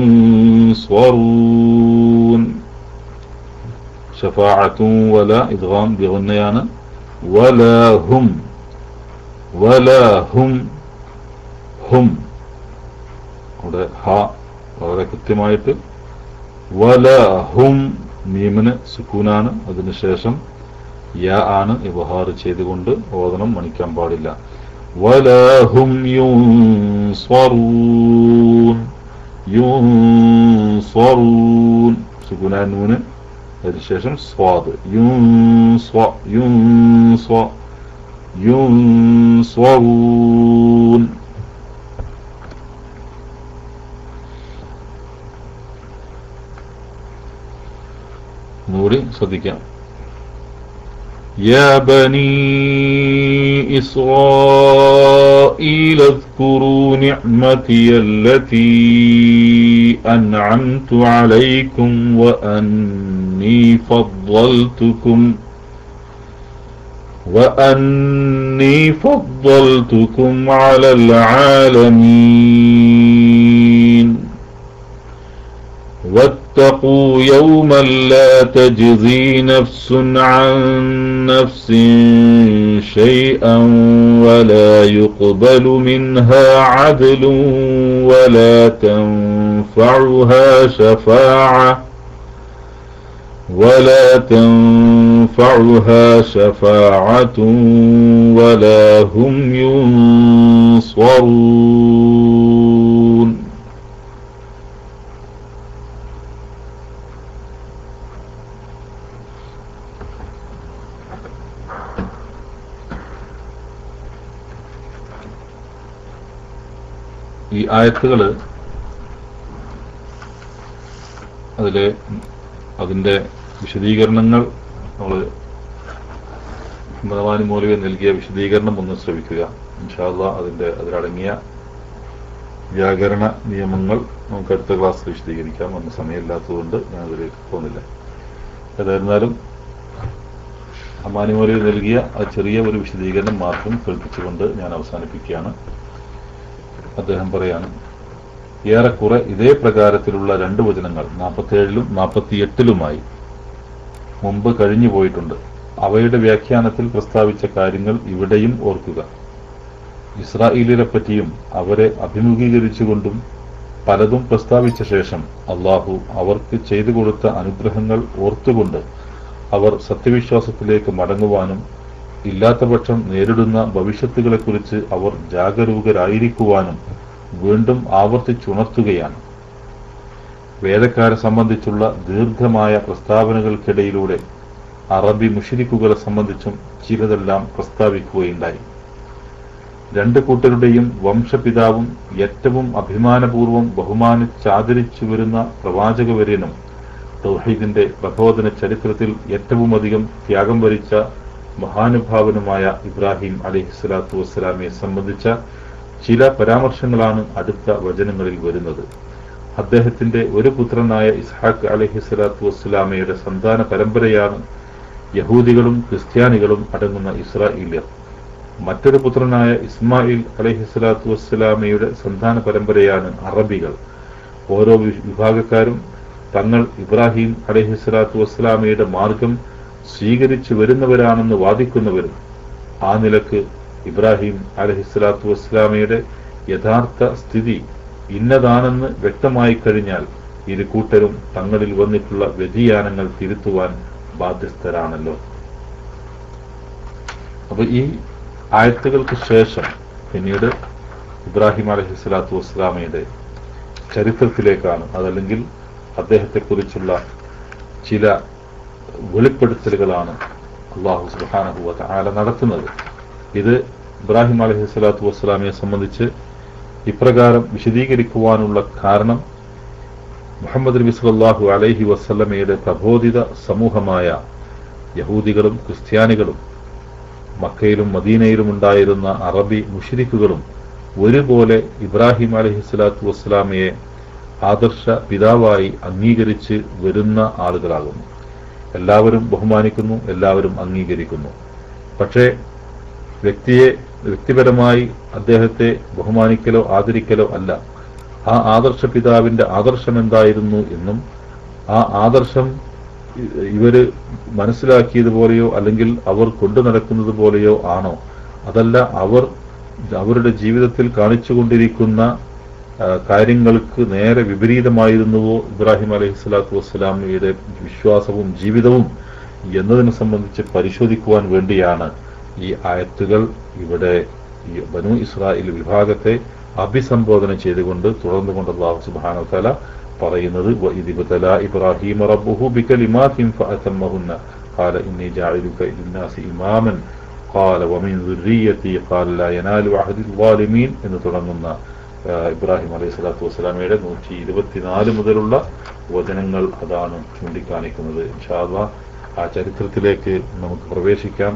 യുൻസ്വറൂൻ ഷഫാഅത്തു വല ഇദ്ഗാം ബിഗുന്നയാണ് വല ഹും വല ഹും ഹും അവിടെ ഹ വളരെ കൃത്യമായിട്ട് വല ഹും മീമിന് സുക്കൂനാണ് അതിനുശേഷം യാ ആണ് ഇബഹാർ ചെയ്തുകൊണ്ട് ഓതണം മണിക്കാൻ പാടില്ല വല ഹും യുൻസ്വറൂൻ യുൻസ്വറൂൻ സുക്കൂനാൻ നൂന് അതിനുശേഷം സ്വാദ് യുൻസ്വ യുൻസ്വ യുൻസ്വറൂൻ نوري صديقا يا بني إسرائيل اذكروا نعمتي التي أنعمت عليكم وأني فضلتكم وأني فضلتكم على العالمين واتقوا يوما لا تجزي نفس عن نفس شيئا ولا يقبل منها عدل ولا تنفعها شفاعة ولا تنفعها شفاعة ولا هم ينصرون ഈ ആയത്തുകള് അതില് അതിന്റെ വിശദീകരണങ്ങൾ നമ്മൾ മുഹമ്മദ് മൗലവി നൽകിയ വിശദീകരണം ഒന്ന് ശ്രമിക്കുക ഇൻഷാല്ല അതിന്റെ അതിലടങ്ങിയ വ്യാകരണ നിയമങ്ങൾ നമുക്ക് അടുത്ത ക്ലാസ്സിൽ വിശദീകരിക്കാം അന്ന് സമയമില്ലാത്തതുകൊണ്ട് ഞാൻ അതിലേക്ക് പോകുന്നില്ല ഏതായിരുന്നാലും അമ്മാനി മൗലവി നൽകിയ ആ ചെറിയ ഒരു വിശദീകരണം മാത്രം കേൾപ്പിച്ചുകൊണ്ട് ഞാൻ അവസാനിപ്പിക്കുകയാണ് അദ്ദേഹം പറയാണ് ഏറെക്കുറെ ഇതേ പ്രകാരത്തിലുള്ള രണ്ട് വചനങ്ങൾ നാൽപ്പത്തിയേഴിലും നാൽപ്പത്തിയെട്ടിലുമായി മുമ്പ് കഴിഞ്ഞു പോയിട്ടുണ്ട് അവയുടെ വ്യാഖ്യാനത്തിൽ പ്രസ്താവിച്ച കാര്യങ്ങൾ ഇവിടെയും ഓർക്കുക ഇസ്രായേലിനെ പറ്റിയും അവരെ അഭിമുഖീകരിച്ചുകൊണ്ടും പലതും പ്രസ്താവിച്ച ശേഷം അള്ളാഹു അവർക്ക് ചെയ്തു കൊടുത്ത അനുഗ്രഹങ്ങൾ ഓർത്തുകൊണ്ട് അവർ സത്യവിശ്വാസത്തിലേക്ക് മടങ്ങുവാനും ഇല്ലാത്തപക്ഷം നേരിടുന്ന ഭവിഷ്യത്തുകളെക്കുറിച്ച് അവർ ജാഗരൂകരായിരിക്കുവാനും വീണ്ടും ആവർത്തിച്ചുണർത്തുകയാണ് വേദക്കാരെ സംബന്ധിച്ചുള്ള ദീർഘമായ പ്രസ്താവനകൾക്കിടയിലൂടെ അറബി മുഷിരിക്കുകളെ സംബന്ധിച്ചും ചിലതെല്ലാം പ്രസ്താവിക്കുകയുണ്ടായി രണ്ട് കൂട്ടരുടെയും വംശപിതാവും ഏറ്റവും അഭിമാനപൂർവം ബഹുമാനിച്ചാദരിച്ചു വരുന്ന പ്രവാചകവര്യനും തൗഹീദിന്റെ പ്രബോധന ചരിത്രത്തിൽ ഏറ്റവുമധികം ത്യാഗം വരിച്ച മഹാനുഭാവനുമായ ഇബ്രാഹിം അലിഹിസ്ലാത്തു വസ്സലാമിയെ സംബന്ധിച്ച ചില പരാമർശങ്ങളാണ് അടുത്ത വചനങ്ങളിൽ വരുന്നത് അദ്ദേഹത്തിന്റെ ഒരു പുത്രനായ ഇസ്ഹാഖ് അലഹിസ്ലാത്തു വസ്സലാമയുടെ സന്താന പരമ്പരയാണ് യഹൂദികളും ക്രിസ്ത്യാനികളും അടങ്ങുന്ന ഇസ്രായേലിയർ മറ്റൊരു പുത്രനായ ഇസ്മായിൽ അലഹിസ്ലാത്തു വസ്സലാമയുടെ സന്താന പരമ്പരയാണ് അറബികൾ ഓരോ വിഭാഗക്കാരും തങ്ങൾ ഇബ്രാഹിം അലഹിസ്ലാത്തു വസ്സലാമയുടെ മാർഗം സ്വീകരിച്ചു വരുന്നവരാണെന്ന് വാദിക്കുന്നവരും ആ നിലക്ക് ഇബ്രാഹിം അലഹിസ്ലാത്തു വസ്സലാമയുടെ യഥാർത്ഥ സ്ഥിതി ഇന്നതാണെന്ന് വ്യക്തമായി കഴിഞ്ഞാൽ ഇരു കൂട്ടരും തങ്ങളിൽ വന്നിട്ടുള്ള വ്യതിയാനങ്ങൾ തിരുത്തുവാൻ ബാധ്യസ്ഥരാണല്ലോ അപ്പൊ ഈ ആയത്തുകൾക്ക് ശേഷം പിന്നീട് ഇബ്രാഹിം അലഹിസ്ലാത്തു വസ്സലാമയുടെ ചരിത്രത്തിലേക്കാണ് അതല്ലെങ്കിൽ അദ്ദേഹത്തെക്കുറിച്ചുള്ള ചില വെളിപ്പെടുത്തലുകളാണ് അള്ളാഹു സുബാനഹുവ ആല നടത്തുന്നത് ഇത് ഇബ്രാഹിം അലഹി സ്വലാത്തു വസ്സലാമിയെ സംബന്ധിച്ച് ഇപ്രകാരം വിശദീകരിക്കുവാനുള്ള കാരണം മുഹമ്മദ് നബി സല്ലാഹു അലൈഹി വസ്ലമയുടെ പ്രബോധിത സമൂഹമായ യഹൂദികളും ക്രിസ്ത്യാനികളും മക്കയിലും മദീനയിലും ഉണ്ടായിരുന്ന അറബി മുഷിരിക്കുകളും ഒരുപോലെ ഇബ്രാഹിം അലഹി സ്വലാത്തു വസ്സലാമയെ ആദർശ പിതാവായി അംഗീകരിച്ച് വരുന്ന ആളുകളാകുന്നു എല്ലാവരും ബഹുമാനിക്കുന്നു എല്ലാവരും അംഗീകരിക്കുന്നു പക്ഷേ വ്യക്തിയെ വ്യക്തിപരമായി അദ്ദേഹത്തെ ബഹുമാനിക്കലോ ആദരിക്കലോ അല്ല ആ ആദർശ പിതാവിന്റെ ആദർശം എന്തായിരുന്നു എന്നും ആ ആദർശം ഇ- ഇവര് മനസ്സിലാക്കിയതുപോലെയോ അല്ലെങ്കിൽ അവർ കൊണ്ടു നടക്കുന്നത് പോലെയോ ആണോ അതല്ല അവർ അവരുടെ ജീവിതത്തിൽ കാണിച്ചുകൊണ്ടിരിക്കുന്ന ആ, കാര്യങ്ങൾക്ക് നേരെ വിപരീതമായിരുന്നുവോ ഇബ്രാഹിം അലൈഹി സ്വലാത്തു വസ്സലാമയുടെ വിശ്വാസവും ജീവിതവും എന്നതിനെ സംബന്ധിച്ച് പരിശോധിക്കുവാൻ വേണ്ടിയാണ് ഈ ആയത്തുകൾ ഇവിടെ ഈ ബനു ഇസ്രായേൽ വിഭാഗത്തെ അഭിസംബോധന ചെയ്തുകൊണ്ട് തുടർന്നു കൊണ്ട് അള്ളാഹു സുബ്ഹാനഹു വതആല പറയുന്നത് വഇദ് ഇബ്തലാ ഇബ്രാഹീമ റബ്ബുഹു ബികലിമാത്തിൻ ഫഅതമ്മഹുന്ന ഖാല ഇന്നി ജാഇലുക ലിന്നാസി ഇമാമൻ ഖാല വമിൻ ദുർരിയതി ഖാല ലാ യനാലു അഹദി الظالمين എന്ന് തുടങ്ങുന്ന ആ, ഇബ്രാഹിം അലൈഹി സ്വലാത്തു വസ്സലാമയുടെ നൂറ്റി ഇരുപത്തിനാല് മുതലുള്ള വചനങ്ങൾ അതാണ് ചൂണ്ടിക്കാണിക്കുന്നത് ഇൻഷാ അല്ലാഹ് ആ ചരിത്രത്തിലേക്ക് നമുക്ക് പ്രവേശിക്കാം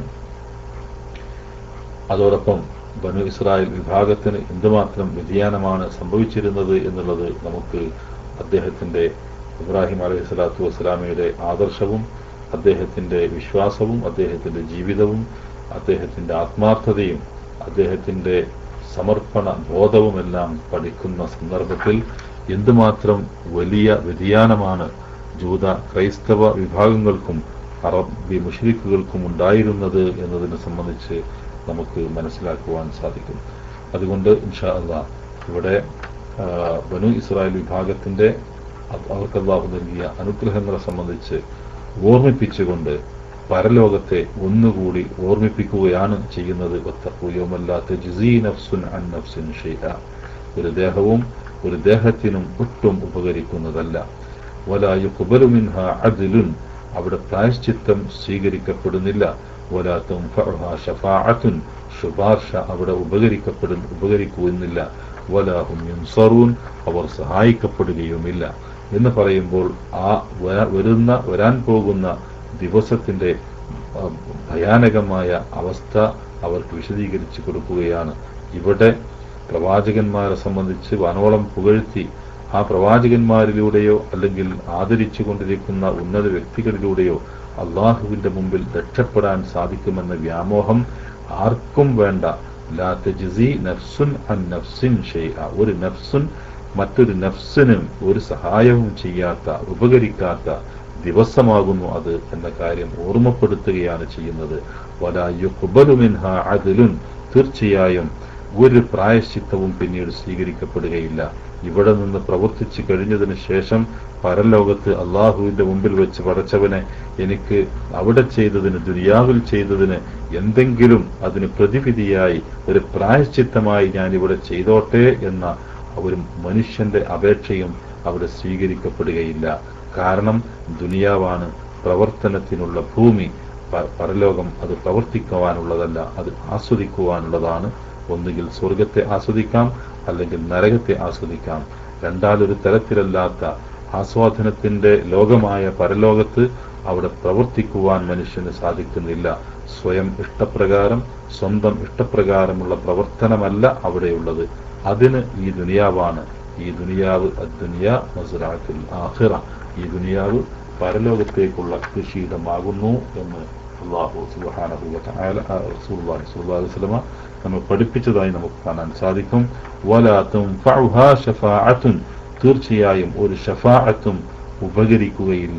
അതോടൊപ്പം ബനു ഇസ്രായേൽ വിഭാഗത്തിന് എന്തുമാത്രം വ്യതിയാനമാണ് സംഭവിച്ചിരുന്നത് എന്നുള്ളത് നമുക്ക് അദ്ദേഹത്തിന്റെ ഇബ്രാഹിം അലൈഹി സ്വലാത്തു വസ്സലാമയുടെ ആദർശവും അദ്ദേഹത്തിന്റെ വിശ്വാസവും അദ്ദേഹത്തിന്റെ ജീവിതവും അദ്ദേഹത്തിന്റെ ആത്മാർത്ഥതയും അദ്ദേഹത്തിന്റെ സമർപ്പണ ബോധവുമെല്ലാം പഠിക്കുന്ന സന്ദർഭത്തിൽ എന്തുമാത്രം വലിയ വ്യതിയാനമാണ് ജൂത ക്രൈസ്തവ വിഭാഗങ്ങൾക്കും അറബി മുഷ്രിഖുകൾക്കും ഉണ്ടായിരുന്നത് എന്നതിനെ സംബന്ധിച്ച് നമുക്ക് മനസ്സിലാക്കുവാൻ സാധിക്കും അതുകൊണ്ട് ഇൻഷാ അള്ളാ ഇവിടെ ആ, ബനു ഇസ്രായേൽ വിഭാഗത്തിന്റെ അത് അവർക്ക് അള്ളാഹു നൽകിയ അനുഗ്രഹങ്ങളെ സംബന്ധിച്ച് ഓർമ്മിപ്പിച്ചുകൊണ്ട് പരലോകത്തെ ഒന്നുകൂടി ഓർമ്മിപ്പിക്കുകയാണ് ചെയ്യുന്നത് വത്തഖൂ യൗമല്ലാ തജ്സീ നഫ്സുൻ അൻ നഫ്സിൻ ഷൈഅ. ഒരു ദേഹവും ഒരു ദേഹത്തിനും ഒട്ടും ഉപകരിക്കുന്നതല്ല വലാ യുഖ്ബലു മിൻഹാ അദ്ലുൻ അവിടെ പ്രായശ്ചിത്തം സ്വീകരിക്കപ്പെടുന്നില്ല വലാ തൻഫഉഹാ ഷഫാഅത്തുൻ ശുപാർശ അവിടെ ഉപകരിക്കപ്പെടു ഉപകരിക്കുന്നില്ല വലാഹും യുൻസറൂൻ അവർ സഹായിക്കപ്പെടുകയുമില്ല എന്ന് പറയുമ്പോൾ ആ വ- വരുന്ന വരാൻ പോകുന്ന ദിവസത്തിന്റെ ആ, ഭയാനകമായ അവസ്ഥ അവർക്ക് വിശദീകരിച്ചു കൊടുക്കുകയാണ് ഇവിടെ പ്രവാചകന്മാരെ സംബന്ധിച്ച് വനോളം പുകഴ്ത്തി ആ പ്രവാചകന്മാരിലൂടെയോ അല്ലെങ്കിൽ ആദരിച്ചു കൊണ്ടിരിക്കുന്ന ഉന്നത വ്യക്തികളിലൂടെയോ അള്ളാഹുവിന്റെ മുമ്പിൽ രക്ഷപ്പെടാൻ സാധിക്കുമെന്ന വ്യാമോഹം ആർക്കും വേണ്ട ലാ തജ്സി നഫ്സുൻ അൻ നഫ്സിൻ ഷൈഅ ഒരു നഫ്സുൻ മറ്റൊരു നഫ്സിനും ഒരു സഹായവും ചെയ്യാത്ത ഉപകരിക്കാത്ത ദിവസമാകുന്നു അത് എന്ന കാര്യം ഓർമ്മപ്പെടുത്തുകയാണ് ചെയ്യുന്നത് വലാ യുഖ്ബലു മിൻഹാ അദ്ലുൻ തീർച്ചയായും ഒരു പ്രായശ്ചിത്തവും പിന്നീട് സ്വീകരിക്കപ്പെടുകയില്ല ഇവിടെ നിന്ന് പ്രവർത്തിച്ചു കഴിഞ്ഞതിന് ശേഷം പരലോകത്ത് അള്ളാഹുവിന്റെ മുമ്പിൽ വെച്ച് പടച്ചവനെ എനിക്ക് അവിടെ ചെയ്തതിന് ദുനിയാവിൽ ചെയ്തതിന് എന്തെങ്കിലും അതിന് പ്രതിവിധിയായി ഒരു പ്രായശ്ചിത്തമായി ഞാൻ ഇവിടെ ചെയ്തോട്ടെ എന്ന ഒരു മനുഷ്യന്റെ അപേക്ഷയും അവിടെ സ്വീകരിക്കപ്പെടുകയില്ല കാരണം ദുനിയാവാണ് പ്രവർത്തനത്തിനുള്ള ഭൂമി പ- പരലോകം അത് പ്രവർത്തിക്കുവാനുള്ളതല്ല അത് ആസ്വദിക്കുവാനുള്ളതാണ് ഒന്നുകിൽ സ്വർഗത്തെ ആസ്വദിക്കാം അല്ലെങ്കിൽ നരകത്തെ ആസ്വദിക്കാം രണ്ടാലൊരു തരത്തിലല്ലാത്ത ആസ്വാദനത്തിന്റെ ലോകമായ പരലോകത്ത് അവിടെ പ്രവർത്തിക്കുവാൻ മനുഷ്യന് സാധിക്കുന്നില്ല സ്വയം ഇഷ്ടപ്രകാരം സ്വന്തം ഇഷ്ടപ്രകാരമുള്ള പ്രവർത്തനമല്ല അവിടെയുള്ളത് അതിന് ഈ ദുനിയാവാണ് ഈ ദുനിയാവ് ദുനിയ മസുറാത്തിൽ ആഖിറ ഈ ദുനിയാവ് പരലോകത്തേക്കുള്ള കൃഷിയിടമാകുന്നു എന്ന് അള്ളാഹു സുബ്ഹാനഹു വ തആല ആ, റസൂലുള്ളാഹി സ്വല്ലല്ലാഹു അലൈഹി വസല്ലമ നമ്മെ പഠിപ്പിച്ചതായി നമുക്ക് കാണാൻ സാധിക്കും വലാ തൻഫഉഹാ ഷഫാഅത്തുൻ തീർച്ചയായും ഒരു ഷഫാഅത്തും ഉപകരിക്കുകയില്ല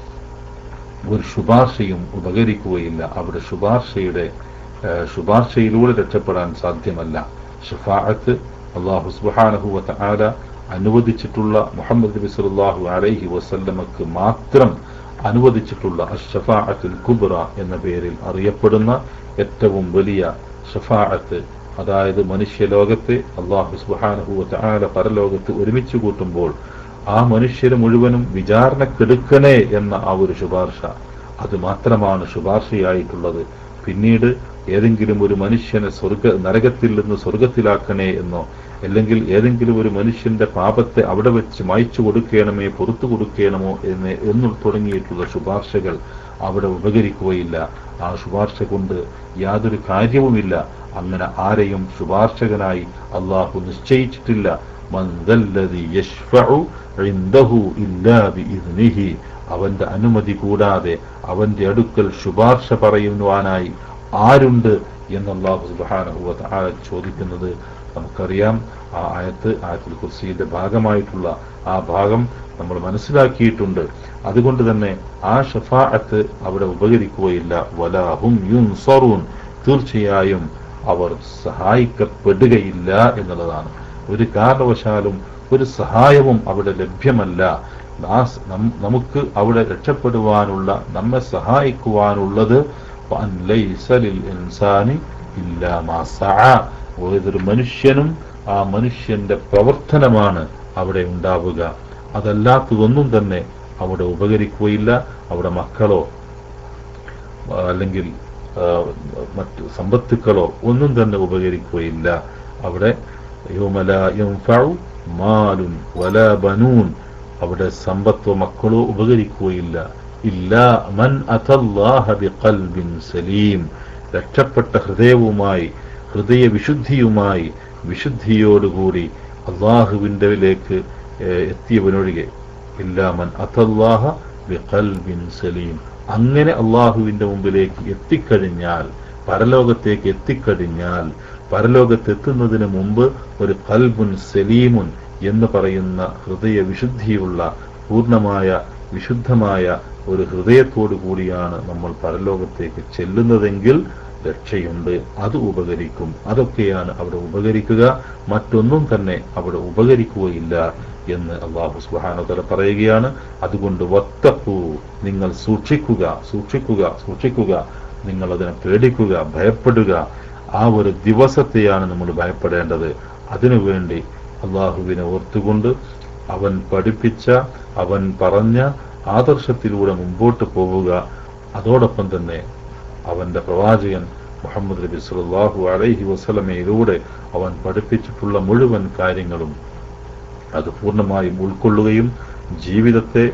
ഒരു ശുപാർശയും ഉപകരിക്കുകയില്ല അവിടെ ശുപാർശയുടെ ഏഹ്, ശുപാർശയിലൂടെ രക്ഷപ്പെടാൻ സാധ്യമല്ല ഷഫാഅത്ത് അള്ളാഹു സുബ്ഹാനഹു വ തആല അനുവദിച്ചിട്ടുള്ള മുഹമ്മദ് നബി സല്ലല്ലാഹു അലൈഹി വസല്ലമക്ക് മാത്രം അനുവദിച്ചിട്ടുള്ള അഷഫാഅത്തുൽ കുബ്ര എന്ന പേരിൽ അറിയപ്പെടുന്ന ഏറ്റവും വലിയ ഷഫാഅത്ത് അതായത് മനുഷ്യലോകത്തെ അള്ളാഹു സുബ്ഹാനഹു വ തആല പരലോകത്ത് ഒരുമിച്ച് കൂട്ടുമ്പോൾ ആ മനുഷ്യര് മുഴുവനും വിചാരണക്കെടുക്കണേ എന്ന ആ ഒരു ശുപാർശ അത് മാത്രമാണ് ശുപാർശയായിട്ടുള്ളത് പിന്നീട് ഏതെങ്കിലും ഒരു മനുഷ്യനെ സ്വർഗ നരകത്തിൽ നിന്ന് സ്വർഗത്തിലാക്കണേ എന്നോ അല്ലെങ്കിൽ ഏതെങ്കിലും ഒരു മനുഷ്യന്റെ പാപത്തെ അവിടെ വെച്ച് മായ്ച്ചു കൊടുക്കണമേ പുറത്തു കൊടുക്കണമോ എന്ന് എന്നു തുടങ്ങിയിട്ടുള്ള ശുപാർശകൾ അവിടെ ഉപകരിക്കുകയില്ല ആ ശുപാർശ കൊണ്ട് യാതൊരു കാര്യവുമില്ല അങ്ങനെ ആരെയും ശുപാർശകനായി അള്ളാഹു നിശ്ചയിച്ചിട്ടില്ല മൻ ദല്ലദി യശ്ഫഉ ഇൻദഹു ഇല്ലാ ബിഇذനിഹി അവന്റെ അനുമതി കൂടാതെ അവന്റെ അടുക്കൽ ശുപാർശ പറയുവാനായി ആരുണ്ട് എന്ന് അല്ലാഹു സുബ്ഹാനഹു വ തആല ചോദിക്കുന്നത് നമുക്കറിയാം ആ ആയത്ത് ആയത്തുൽ കുർസിയുടെ ഭാഗമായിട്ടുള്ള ആ ഭാഗം നമ്മൾ മനസ്സിലാക്കിയിട്ടുണ്ട് അതുകൊണ്ട് തന്നെ ആ ഷഫാഅത്ത് അവിടെ ഉപകരിക്കുകയില്ല വലാഹും യുൻസറൂൻ തീർച്ചയായും അവർ സഹായിക്കപ്പെടുകയില്ല എന്നുള്ളതാണ് ഒരു കാരണവശാലും ഒരു സഹായവും അവിടെ ലഭ്യമല്ല ആ സ- നം- നമുക്ക് അവിടെ രക്ഷപ്പെടുവാനുള്ള നമ്മെ സഹായിക്കുവാനുള്ളത് വഅൻ ലൈസ ലിൽ ഇൻസാനി ഇല്ലാ മാ സഅ. ഏതൊരു മനുഷ്യനും ആ മനുഷ്യന്റെ പ്രവർത്തനമാണ് അവിടെ ഉണ്ടാവുക അതല്ലാത്തതൊന്നും തന്നെ അവിടെ ഉപകരിക്കുകയില്ല അവിടെ മക്കളോ ആ, അല്ലെങ്കിൽ ആ, മറ്റ് സമ്പത്തുക്കളോ ഒന്നും തന്നെ ഉപകരിക്കുകയില്ല അവിടെ യൗമ ലാ യൻഫഉ മാലുൻ വലാ ബനൂൻ അവിടെ സമ്പത്തോ മക്കളോ ഉപകരിക്കുകയില്ല ഇല്ലാ മൻ അതല്ലാഹ ബിഖൽബിൻ സലീം രക്ഷപ്പെട്ട ഹൃദയവുമായി ഹൃദയ വിശുദ്ധിയുമായി വിശുദ്ധിയോടുകൂടി അള്ളാഹുവിൻ്റെലേക്ക് എത്തിയവനൊഴികെ ഇല്ലാമൻ അതല്ലാഹ ബിഖൽബിൻ സലീം അങ്ങനെ അള്ളാഹുവിന്റെ മുമ്പിലേക്ക് എത്തിക്കഴിഞ്ഞാൽ പരലോകത്തേക്ക് എത്തിക്കഴിഞ്ഞാൽ പരലോകത്തെത്തുന്നതിന് മുമ്പ് ഒരു കൽബുൻ സലീമുൻ എന്ന് പറയുന്ന ഹൃദയ വിശുദ്ധിയുള്ള പൂർണ്ണമായ വിശുദ്ധമായ ഒരു ഹൃദയത്തോടു കൂടിയാണ് നമ്മൾ പരലോകത്തേക്ക് ചെല്ലുന്നതെങ്കിൽ രക്ഷയുണ്ട് അത് ഉപകരിക്കും അതൊക്കെയാണ് അവിടെ ഉപകരിക്കുക മറ്റൊന്നും തന്നെ അവിടെ ഉപകരിക്കുകയില്ല എന്ന് അള്ളാഹു സുബാനുതല പറയുകയാണ് അതുകൊണ്ട് വത്തപ്പൂ നിങ്ങൾ സൂക്ഷിക്കുക സൂക്ഷിക്കുക സൂക്ഷിക്കുക നിങ്ങൾ അതിനെ പേടിക്കുക ഭയപ്പെടുക ആ ഒരു ദിവസത്തെയാണ് നമ്മൾ ഭയപ്പെടേണ്ടത് അതിനുവേണ്ടി അള്ളാഹുവിനെ ഓർത്തുകൊണ്ട് അവൻ പഠിപ്പിച്ച അവൻ പറഞ്ഞ ആദർശത്തിലൂടെ മുമ്പോട്ട് പോവുക അതോടൊപ്പം തന്നെ അവന്റെ പ്രവാചകൻ മുഹമ്മദ് നബി സല്ലല്ലാഹു അലൈഹി വസല്ലമയിലൂടെ അവൻ പഠിപ്പിച്ചിട്ടുള്ള മുഴുവൻ കാര്യങ്ങളും അത് പൂർണ്ണമായും ഉൾക്കൊള്ളുകയും ജീവിതത്തെ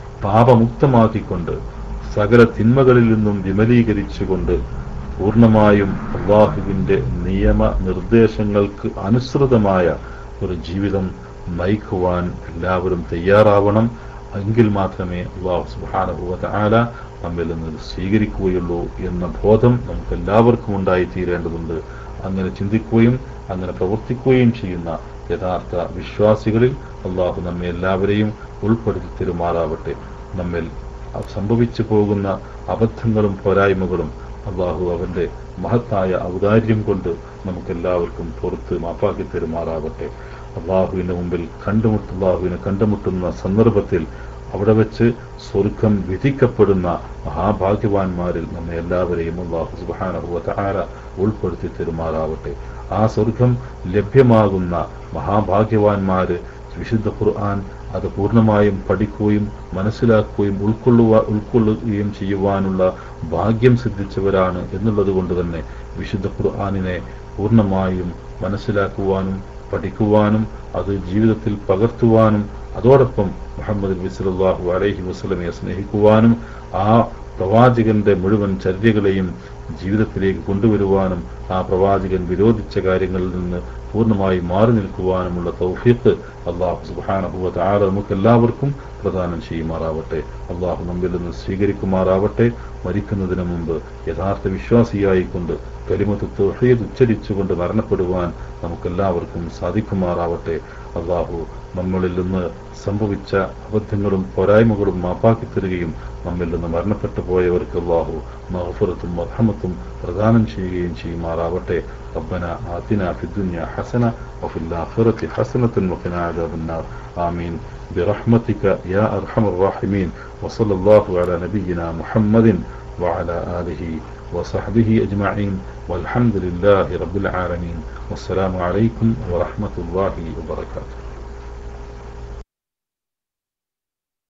പാപമുക്തമാക്കിക്കൊണ്ട് സകല തിന്മകളിൽ നിന്നും വിമലീകരിച്ചുകൊണ്ട് പൂർണ്ണമായും അള്ളാഹുവിന്റെ നിയമ നിർദ്ദേശങ്ങൾക്ക് അനുസൃതമായ ഒരു ജീവിതം നയിക്കുവാൻ എല്ലാവരും തയ്യാറാവണം എങ്കിൽ മാത്രമേ അള്ളാഹു സുബാനുഭവത്തെ ആല നമ്മിൽ നിന്ന് സ്വീകരിക്കുകയുള്ളൂ എന്ന ബോധം നമുക്ക് എല്ലാവർക്കും ഉണ്ടായി തീരേണ്ടതുണ്ട് അങ്ങനെ ചിന്തിക്കുകയും അങ്ങനെ പ്രവർത്തിക്കുകയും ചെയ്യുന്ന യഥാർത്ഥ വിശ്വാസികളിൽ അള്ളാഹു നമ്മെ എല്ലാവരെയും ഉൾപ്പെടുത്തി തെരുമാറാവട്ടെ നമ്മിൽ സംഭവിച്ചു പോകുന്ന അബദ്ധങ്ങളും പോരായ്മകളും അള്ളാഹു അവന്റെ മഹത്തായ ഔദാര്യം കൊണ്ട് നമുക്കെല്ലാവർക്കും പുറത്ത് മാപ്പാക്കി തെരുമാറാവട്ടെ അള്ളാഹുവിന്റെ മുമ്പിൽ കണ്ടുമുട്ട അള്ളാഹുവിനെ കണ്ടുമുട്ടുന്ന സന്ദർഭത്തിൽ അവിടെ വെച്ച് സ്വർഗം വിധിക്കപ്പെടുന്ന മഹാഭാഗ്യവാന്മാരിൽ നമ്മെ എല്ലാവരെയും അള്ളാഹു സുബാനഹുവ ആര ഉൾപ്പെടുത്തി തെരുമാറാവട്ടെ ആ സ്വർഗം ലഭ്യമാകുന്ന മഹാഭാഗ്യവാന്മാര് വിശുദ്ധ ഖുർആൻ അത് പൂർണ്ണമായും പഠിക്കുകയും മനസ്സിലാക്കുകയും ഉൾക്കൊള്ളുക ഉൾക്കൊള്ളുകയും ചെയ്യുവാനുള്ള ഭാഗ്യം സിദ്ധിച്ചവരാണ് എന്നുള്ളത് കൊണ്ട് തന്നെ വിശുദ്ധ ഖുർആാനിനെ പൂർണ്ണമായും മനസ്സിലാക്കുവാനും പഠിക്കുവാനും അത് ജീവിതത്തിൽ പകർത്തുവാനും അതോടൊപ്പം മുഹമ്മദ് നബി സല്ലല്ലാഹു അലൈഹി വസല്ലമയെ സ്നേഹിക്കുവാനും ആ പ്രവാചകന്റെ മുഴുവൻ ചര്യകളെയും ജീവിതത്തിലേക്ക് കൊണ്ടുവരുവാനും ആ പ്രവാചകൻ വിരോധിച്ച കാര്യങ്ങളിൽ നിന്ന് പൂർണ്ണമായി മാറി നിൽക്കുവാനുമുള്ള തൗഫീഖ് അള്ളാഹു സുബാനഹുവ താര നമുക്ക് എല്ലാവർക്കും പ്രദാനം ചെയ്യുമാറാവട്ടെ അള്ളാഹു നമ്മിൽ നിന്ന് സ്വീകരിക്കുമാറാവട്ടെ മരിക്കുന്നതിന് മുമ്പ് യഥാർത്ഥ വിശ്വാസിയായിക്കൊണ്ട് കലിമത്ത് തൊഹീദ് ഉച്ചരിച്ചുകൊണ്ട് മരണപ്പെടുവാൻ നമുക്കെല്ലാവർക്കും സാധിക്കുമാറാവട്ടെ അള്ളാഹു നമ്മളിൽ നിന്ന് സംഭവിച്ച അബദ്ധങ്ങളും പോരായ്മകളും മാപ്പാക്കി തരികയും നമ്മിൽ നിന്ന് മരണപ്പെട്ടു പോയവർക്ക് അള്ളാഹു മഹഫുറത്തും മർഹമത്തും പ്രദാനം ചെയ്യുകയും ചെയ്യുമാറാവട്ടെ ربنا آتنا في الدنيا حسنة وفي الآخرة حسنة وقنا عذاب النار آمين برحمتك يا أرحم الراحمين وصلى الله على نبينا محمد وعلى آله وصحبه أجمعين والحمد لله رب العالمين والسلام عليكم ورحمة الله وبركاته